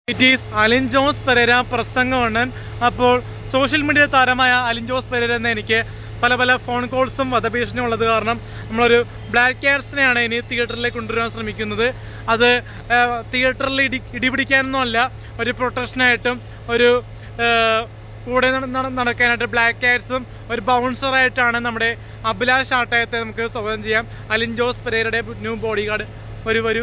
It is Alin Jose Perera പ്രസംഗമണ്ണൻ അപ്പോൾ social media താരമായ അലിൻ ജോസ് പെരേര എന്ന് എനിക്ക് പല പല ഫോൺ കോൾസും വധഭീഷണിയും ഉള്ളത് കാരണം നമ്മളൊരു ബ്ലാക്ക് ക്യാറ്റ്സിനെയാണ് ഇനി തിയേറ്ററിലേക്ക് കൊണ്ടുവരാൻ ശ്രമിക്കുന്നത് അത് ആ, തിയേറ്ററിൽ ഇടി ഇടിപിടിക്കാനൊന്നുമല്ല ഒരു പ്രൊട്ടക്ഷനായിട്ടും ഒരു ആ, കൂടെ നട- നട- നടക്കാനായിട്ട് ബ്ലാക്ക് ക്യാറ്റ്സും ഒരു ബൗൺസറായിട്ടാണ് നമ്മുടെ അഭിലാഷ് ആട്ടയത്തെ നമുക്ക് സ്വാഗതം ചെയ്യാം അലിൻ ജോസ് പെരേരയുടെ ന്യൂ ബോഡി ഗാർഡ് വരൂ വരൂ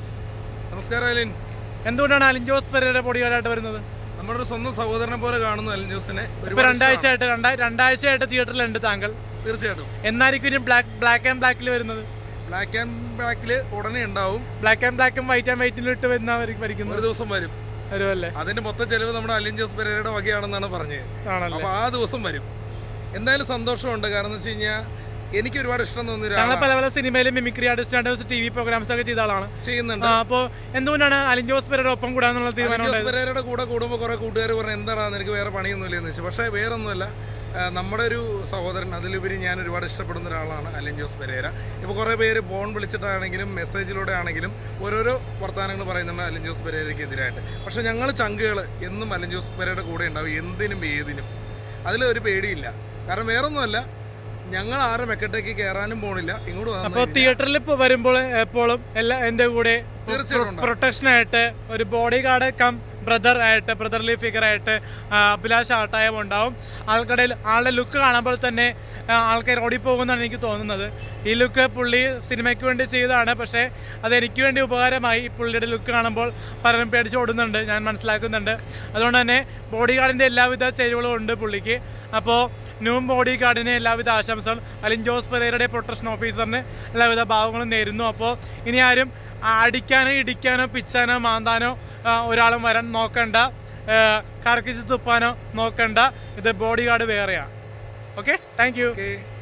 നമസ്കാരം അലിൻ എന്തുകൊണ്ടാണ് അലിൻ ജോസ് പെരേര ബോഡി ഗാർഡായിട്ട് വരുന്നത് നമ്മുടെ ഒരു സ്വന്തം സഹോദരനെ പോലെ കാണുന്നു അലിൻ ന്യൂസിനെ ഇപ്പൊ ഒരുപാട് രണ്ടാഴ്ചയായിട്ട് രണ്ടാ- രണ്ടാഴ്ചയായിട്ട് തിയേറ്ററിലുണ്ട് താങ്കൾ ഇഷ്ടമാണ്. തീർച്ചയായിട്ടും എന്നായിരിക്കും ഇനി ബ്ലാക്ക് ബ്ലാക്ക് ആൻഡ് ബ്ലാക്കിൽ വരുന്നത് ബ്ലാക്ക് ആൻഡ് ബ്ലാക്കില് ഉടനെ ഉണ്ടാവും ബ്ലാക്ക് ആൻഡ് ബ്ലാക്കും വൈറ്റ് ആൻഡ് വൈറ്റിലും ഇട്ട് വരുന്ന വരിക്കുന്നത് ഒരു ദിവസം വരും വരുമല്ലേ അതിന്റെ മൊത്തം ചെലവ് നമ്മുടെ അലിൻ ജോസ് പെരേരയുടെ വകയാണെന്നാണ് പറഞ്ഞത് ആണല്ലേ അപ്പൊ ആ ദിവസം വരും എന്തായാലും സന്തോഷമുണ്ട് കാരണം എന്ന് വെച്ച് കഴിഞ്ഞാൽ എനിക്ക് ഒരുപാട് ഇഷ്ടം തോന്നിയ ഞങ്ങൾ ഒരാളാണ് പല പല സിനിമയിലും mimicry artist T V programs ഒക്കെ ചെയ്ത ആളാണ് ചെയ്യുന്നുണ്ട് ആ, അപ്പോ എന്തുകൊണ്ടാണ് അലിൻ ജോസ് പെരേര ഒപ്പം കൂടാന്നുള്ള അലിൻ തീരുമാനം ജോസ് ഉണ്ടായത് പെരേരയുടെ കൂടെ കൂടുമ്പോൾ കുറെ കൂട്ടുകാർ പറഞ്ഞു എന്താടാ നിനക്ക് വേറെ പണിയൊന്നുമില്ല എന്ന് വെച്ചു പക്ഷേ വേറൊന്നുമല്ല ആ, നമ്മുടെ ഒരു സഹോദരൻ അതിലുപരി ഞാൻ ഒരുപാട് ഇഷ്ടപ്പെടുന്ന ഒരാളാണ് അലിൻ ജോസ് പെരേര ഇപ്പോൾ കുറേ പേര് ഫോൺ വിളിച്ചിട്ടാണെങ്കിലും മെസ്സേജിലൂടെ ആണെങ്കിലും ഓരോരോ വർത്തമാനങ്ങൾ പറയുന്നുണ്ട് അലിൻ ജോസ് പെരേരയ്ക്ക് എതിരായിട്ട് പക്ഷേ ഞങ്ങൾ ചങ്കുകൾ എന്നും അലിൻ ജോസ് പെരേരയുടെ കൂടെ ഉണ്ടാവും എന്തിനും ഏതിനും അതിലൊരു പേടിയില്ല കാരണം വേറൊന്നുമല്ല ഞങ്ങൾ ആരും മെക്കട്ടേക്ക് കയറാനും പോണില്ല ഇങ്ങോട്ട് വന്നു അപ്പൊ തിയേറ്ററിൽ ഇപ്പൊ വരുമ്പോൾ എപ്പോഴും എല്ലാ എന്റെ കൂടെ തീർച്ചയായിട്ടും ഉണ്ടാവും. പ്രൊട്ടക്ഷൻ ആയിട്ട് ഒരു ബോഡി ഗാർഡ് കം ബ്രദർ ആയിട്ട് ബ്രദർലി ഫിഗർ ആയിട്ട് ആ, അഭിലാഷ് ആട്ടായം ഉണ്ടാവും ആൾക്കടയിൽ ആളുടെ ലുക്ക് കാണുമ്പോൾ തന്നെ ആ, ആൾക്കാർ ഓടിപ്പോകുമെന്നാണ് എനിക്ക് തോന്നുന്നത് ഈ ലുക്ക് പുള്ളി സിനിമയ്ക്ക് വേണ്ടി ചെയ്തതാണ് പക്ഷേ അത് എനിക്ക് വേണ്ടി ഉപകാരമായി ഈ പുള്ളിയുടെ ലുക്ക് കാണുമ്പോൾ പലരും പേടിച്ച് ഓടുന്നുണ്ട് ഞാൻ മനസ്സിലാക്കുന്നുണ്ട് അതുകൊണ്ട് തന്നെ ബോഡി ഗാർഡിൻ്റെ എല്ലാവിധ ചേരുവകളും ഉണ്ട് പുള്ളിക്ക് അപ്പോൾ ന്യൂ ബോഡി ഗാർഡിന് എല്ലാവിധ ആശംസകൾ അലിൻ ജോസ് പെരേരയുടെ പ്രൊട്ടക്ഷൻ ഓഫീസറിന് എല്ലാവിധ ഭാവങ്ങളും നേരുന്നു അപ്പോൾ ഇനി ആരും ആ, അടിക്കാനോ ഇടിക്കാനോ പിച്ചാനോ മാന്താനോ ആ, ഒരാളും വരാൻ നോക്കണ്ട ആ, കറക്കിച്ച് തുപ്പാനോ നോക്കണ്ട ഇത് ബോഡി ഗാർഡ് വേറെയാണ് ഓക്കെ താങ്ക് യു ഓക്കെ